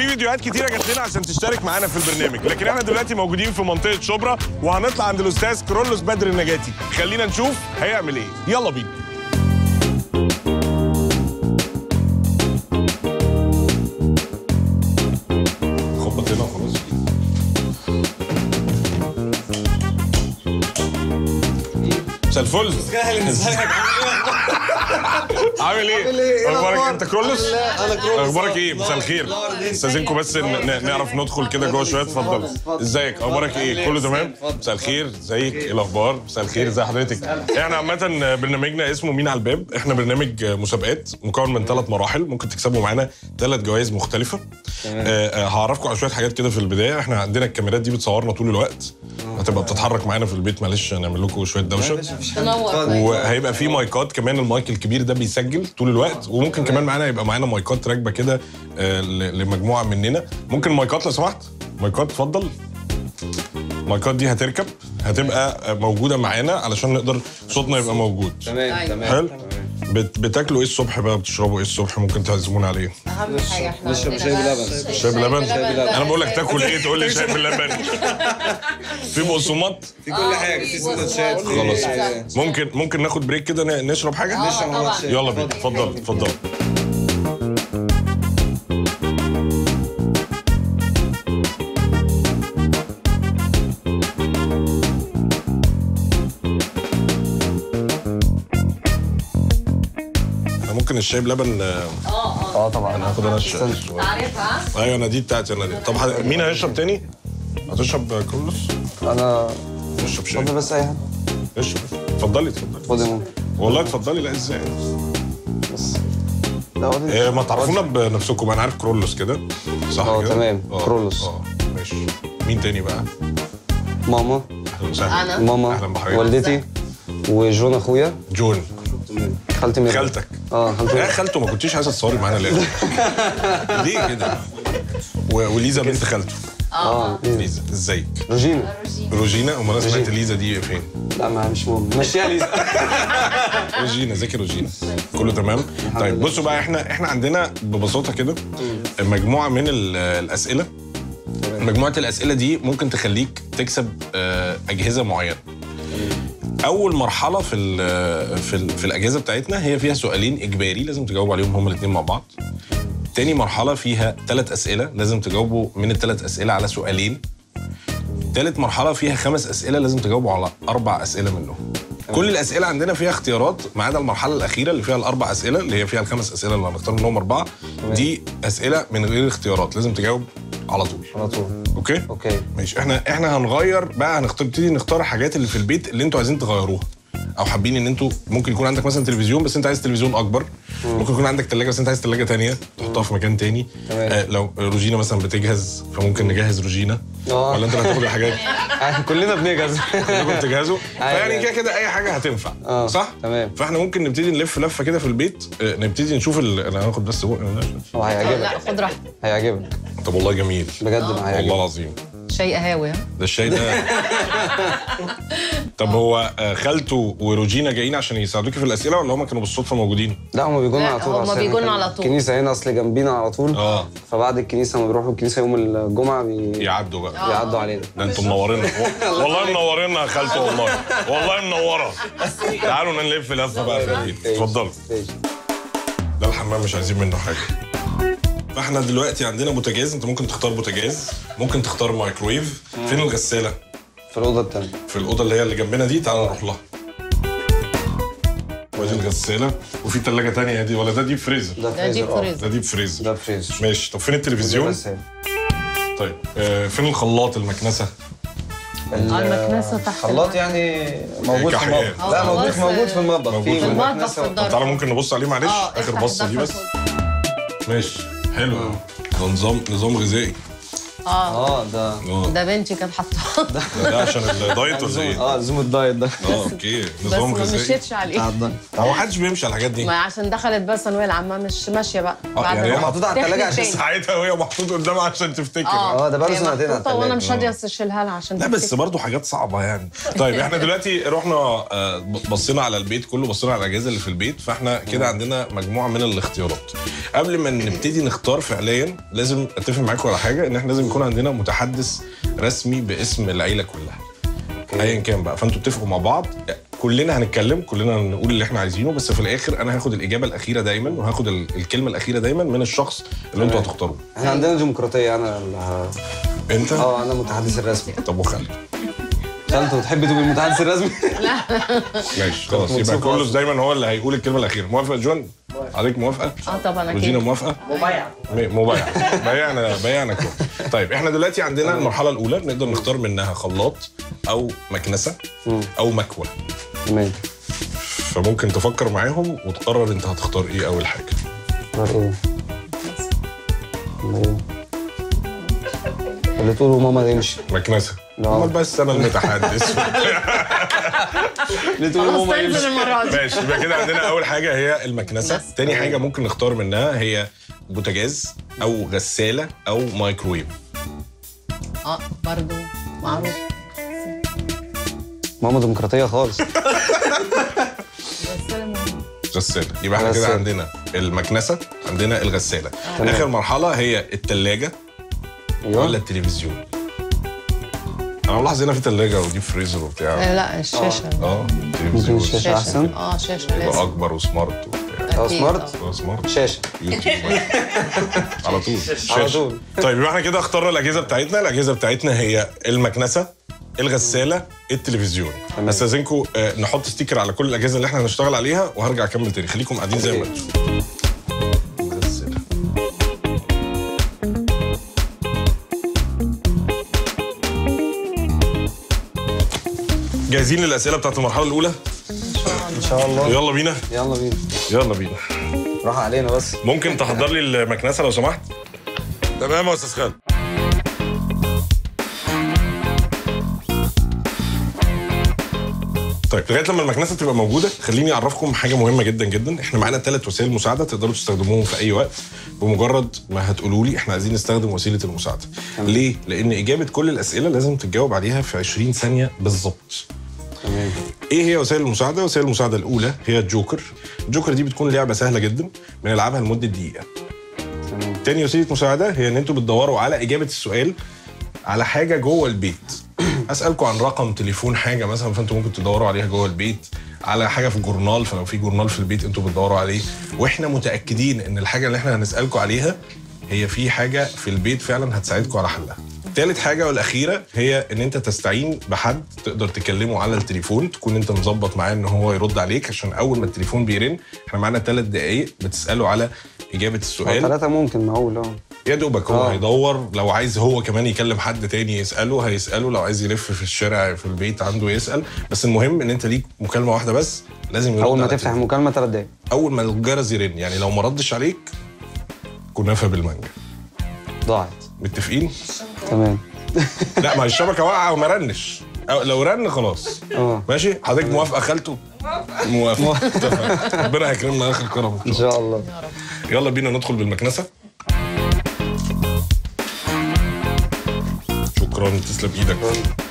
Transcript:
فيديوهات كتيره جات لنا عشان تشترك معانا في البرنامج لكن احنا دلوقتي موجودين في منطقه شبرا وهنطلع عند الاستاذ كرولوس بدر النجاتي خلينا نشوف هيعمل ايه يلا بينا خبط هنا وخلاص مساء الفل عامل ايه؟ اخبارك انت كرولوس؟ انا كرولوس اخبارك ايه؟ مساء الخير استاذنكم بس ن- ن- نعرف ندخل كده جوه شويه اتفضل ازيك اخبارك ايه؟ كله تمام؟ مساء الخير ازيك ايه الاخبار؟ مساء الخير ازي حضرتك؟ احنا عامه برنامجنا اسمه مين على الباب احنا برنامج مسابقات مكون من ثلاث مراحل ممكن تكسبوا معانا ثلاث جوائز مختلفه آه، آه، هعرفكم على شويه حاجات كده في البدايه احنا عندنا الكاميرات دي بتصورنا طول الوقت هتبقى بتتحرك معانا في البيت معلش هنعمل لكم شويه دوشه تنور وهيبقى في مايكات كمان المايك الكبير ده بيسجل طول الوقت وممكن كمان معانا يبقى معانا مايكات راكبه كده آه، ل- لمجموعه مننا ممكن مايكات لو سمحت مايكات اتفضل المايكات دي هتركب هتبقى آه، موجوده معانا علشان نقدر صوتنا يبقى موجود تمام تمام حلو بت- بتاكلوا ايه الصبح بقى بتشربوا ايه الصبح ممكن تعزمونا عليه اهم حاجه احنا نشرب عندنا شاي بقى بلبن. شاي بلبن ده انا بقول لك أساسي. تاكل ايه تقول لي شاي بلبن في بقسماط في كل حاجه في سندوتشات في خلاص ممكن ممكن ناخد بريك كده ن- نشرب حاجه آه، طبعا يلا بينا اتفضل اتفضل احنا ممكن الشاي بلبن آه، اه اه طبعا انا هاخد انا الشاي عارفها ايوه انا دي بتاعتي انا دي طب حد- مين هيشرب تاني؟ هتشرب كرولوس؟ انا اشرب شاي اتفضل بس اي حاجه اشرب اتفضلي اتفضلي خد يا ماما والله اتفضلي لا ازاي بس لا اقعد إيه ما تعرفونا بنفسكم انا عارف كرولوس كده صح اه، كده؟ تمام. اه، كرولوس. اه ماشي مين تاني بقى؟ ماما اهلا وسهلا أنا. اهلا ماما بحضرتك والدتي وجون اخويا جون خالتي ميرا خالتك اه خالتي يا ميرا. خالته ما كنتيش عايزه تصوري معانا ليه؟ ليه كده؟ و- وليزا بنت خالته اه إيه. ليزا ازيك؟ روجينا روجينا امال انا سمعت روجينا. ليزا دي فين؟ لا ما مش مهم مشيها ليزا روجينا ازيك يا روجينا كله تمام طيب بصوا بقى احنا احنا عندنا ببساطه كده مجموعه من ال- الاسئله مجموعه الاسئله دي ممكن تخليك تكسب آه، اجهزه معينه اول مرحله في ال في ال في الاجهزه بتاعتنا هي فيها سؤالين اجباري لازم تجاوبوا عليهم هما الاثنين مع بعض تاني مرحله فيها ثلاث اسئله لازم تجاوبوا من الثلاث اسئله على سؤالين تالت مرحلة فيها خمس أسئلة لازم تجاوبوا على أربع أسئلة منهم. كل الأسئلة عندنا فيها اختيارات ما عدا المرحلة الأخيرة اللي فيها الأربع أسئلة اللي هي فيها الخمس أسئلة اللي هنختار منهم أربعة. دي أسئلة من غير اختيارات لازم تجاوب على طول. على طول أوكي؟ اوكي ماشي احنا احنا هنغير بقى هنختار نبتدي نختار الحاجات اللي في البيت اللي انتوا عايزين تغيروها او حابين ان انتوا ممكن يكون عندك مثلا تلفزيون بس انت عايز تلفزيون اكبر ممكن يكون عندك ثلاجه بس انت عايز ثلاجه تانية تحطها في مكان تاني تمام. آه لو روجينا مثلا بتجهز فممكن نجهز روجينا اه. ولا انت اللي هتاخد الحاجات كلنا بنجهز كلكم بتجهزوا أيوة. فيعني كده كده اي حاجه هتنفع اه. صح تمام. فاحنا ممكن نبتدي نلف لفه كده في البيت آه، نبتدي نشوف ال... انا هاخد بس بق هو لا هيعجبك خد راحتك هيعجبك طب والله جميل بجد ما والله هيعجبك العظيم شيء قهاوي ها ده الشاي ده طب هو آه، خالته وروجينا جايين عشان يساعدوكي في الاسئله ولا هم كانوا بالصدفه موجودين؟ لا هما بيجوا لنا لا، على طول هما أصل بيجوا لنا إحنا على طول. الكنيسه هنا اصل جنبينا على طول اه فبعد الكنيسه لما بيروحوا الكنيسه يوم الجمعه بي... يعدوا بقى بيعدوا علينا ده انتوا منورين والله منورين يا خالته والله والله منوره تعالوا نلف لفه بقى في البيت اتفضلوا ماشي. ده الحمام مش عايزين منه حاجه فاحنا دلوقتي عندنا بوتاجاز انت ممكن تختار بوتاجاز ممكن تختار مايكرويف فين الغساله في الاوضه الثانيه في الاوضه اللي هي اللي جنبنا دي تعالى نروح لها وادي الغساله وفي ثلاجه تانية دي ولا ده ديب فريزر ده ده ديب فريزر اه فريزر ده ديب فريزر ده فريزر ماشي طب فين التلفزيون بس هنا. طيب آه فين الخلاط المكنسه المكنسة تحت خلاط يعني موجود في كحيان. المطبخ اه، لا موجود خلاص. موجود في المطبخ موجود في في المطبخ مكنسة في طب الدار تعالى ممكن نبص عليه معلش اه اخر افتح بصه دي الدفة بس خد. ماشي حلو أوي. ده نظام نظام غذائي اه ده اه ده بنتي كانت حاطاه ده عشان الدايت ولا ايه؟ اه زوم الدايت ده اه اوكي بس نظام ما غذائي مشيتش عليه بتاع الدايت هو محدش بيمشي على الحاجات دي ما عشان دخلت بس ثانويه العامه مش ماشيه بقى آه، بعد يعني هي ما محطوطة على التلاجة تحلف عشان تاني. ساعتها وهي محطوطه قدامها عشان تفتكر آه، ده بقاله هي سنتين على محطوطة وانا التلاجة. مش راضيه اشيلها لها عشان لا بس تفتكر. برضه حاجات صعبه يعني طيب احنا دلوقتي رحنا آه، بصينا على البيت كله بصينا على الاجهزه اللي في البيت فاحنا كده عندنا مجموعه من الاختيارات قبل ما نبتدي نختار فعليا لازم اتفق معاكم على حاجه ان احنا لازم يكون عندنا متحدث رسمي باسم العيله كلها ايا كان بقى فانتوا اتفقوا مع بعض كلنا هنتكلم كلنا نقول اللي احنا عايزينه بس في الاخر انا هاخد الاجابه الاخيره دايما وهاخد ال- الكلمه الاخيره دايما من الشخص اللي انتوا تمام. هتختاروه احنا عندنا ديمقراطيه انا اللي ه- انت اه انا المتحدث الرسمي طب وخالد خالته تحبي تبقي المتحدث الرسمي ماشي خلاص يبقى مبسوط كله أصلاً. دايما هو اللي هيقول الكلمه الاخيره موافقه جون عليك موافقه اه طبعا روجينا اكيد موافقه م- مبايع بايعنا بايعنا كله طيب احنا دلوقتي عندنا المرحله الاولى نقدر نختار منها خلاط او مكنسه مم. او مكوه تمام فممكن تفكر معاهم وتقرر انت هتختار ايه اول حاجه اختار ايه؟ اختار ايه؟ اللي تقوله ماما تمشي مكنسه لا. امال بس انا المتحدث اللي تقوله خلاص ماما تنزل يمشي المره دي ماشي يبقى كده عندنا اول حاجه هي المكنسه بس. تاني حاجه ممكن نختار منها هي بوتاجاز او غساله او مايكرويف اه برضو معروف ماما ديمقراطيه خالص بس أنا- غسالة يبقى احنا كده غسالة. عندنا المكنسة عندنا الغسالة تمام. آخر مرحلة هي التلاجة ولا ايوه التلفزيون أنا ملاحظ هنا في تلاجة وديب فريزر وبتاع آه، لا الشاشه اه ممكن التلفزيون الشاشه احسن اه شاشه يبقى لازم أكبر وسمارت وبتاع اه أكيد، سمارت اه سمارت شاشه يوتيوب. على طول على شاشة. طول. طيب يبقى احنا كده اخترنا الأجهزة بتاعتنا الأجهزة بتاعتنا هي المكنسة الغسالة التلفزيون تمام. استاذنكم آه، نحط ستيكر على كل الأجهزة اللي احنا هنشتغل عليها وهرجع أكمل تاني خليكم قاعدين زي ما أوكي. انتم الغسالة جاهزين للأسئلة بتاعت المرحلة الأولى؟ ان شاء الله يلا بينا يلا بينا يلا بينا راح علينا بس ممكن تحضر لي المكنسة لو سمحت؟ تمام يا أستاذ خالد طيب لغايه لما المكنسه تبقى موجوده خليني اعرفكم حاجه مهمه جدا جدا احنا معانا ثلاث وسائل مساعده تقدروا تستخدموهم في اي وقت بمجرد ما هتقولوا لي احنا عايزين نستخدم وسيله المساعده ليه لان اجابه كل الاسئله لازم تتجاوب عليها في 20 ثانيه بالظبط تمام ايه هي وسائل المساعده وسائل المساعده الاولى هي الجوكر الجوكر دي بتكون لعبه سهله جدا بنلعبها لمده دقيقه تمام تاني وسيله مساعده هي ان انتوا بتدوروا على اجابه السؤال على حاجه جوه البيت اسالكم عن رقم تليفون حاجه مثلا فانتوا ممكن تدوروا عليها جوه البيت على حاجه في الجورنال فلو في جورنال في البيت انتوا بتدوروا عليه واحنا متاكدين ان الحاجه اللي احنا هنسالكم عليها هي في حاجه في البيت فعلا هتساعدكم على حلها تالت حاجة والأخيرة هي إن أنت تستعين بحد تقدر تكلمه على التليفون تكون أنت مظبط معاه إن هو يرد عليك عشان أول ما التليفون بيرن إحنا معانا ثلاث دقايق بتسأله على إجابة السؤال ثلاثة ممكن معقول اه يا دوبك هو آه. هيدور لو عايز هو كمان يكلم حد تاني يساله هيساله لو عايز يلف في الشارع في البيت عنده يسال بس المهم ان انت ليك مكالمه واحده بس لازم يرد اول ما على تفتح التليفون. المكالمه ثلاث دقايق اول ما الجرس يرن يعني لو ما ردش عليك كنافه بالمانجا ضاعت متفقين تمام لا ما هي الشبكه واقعه وما رنش أو لو رن خلاص اه ماشي حضرتك موافقه خالته موافقه اتفقنا. ربنا هيكرمنا اخر كرم ان شاء الله يلا بينا ندخل بالمكنسه شكرا تسلم ايدك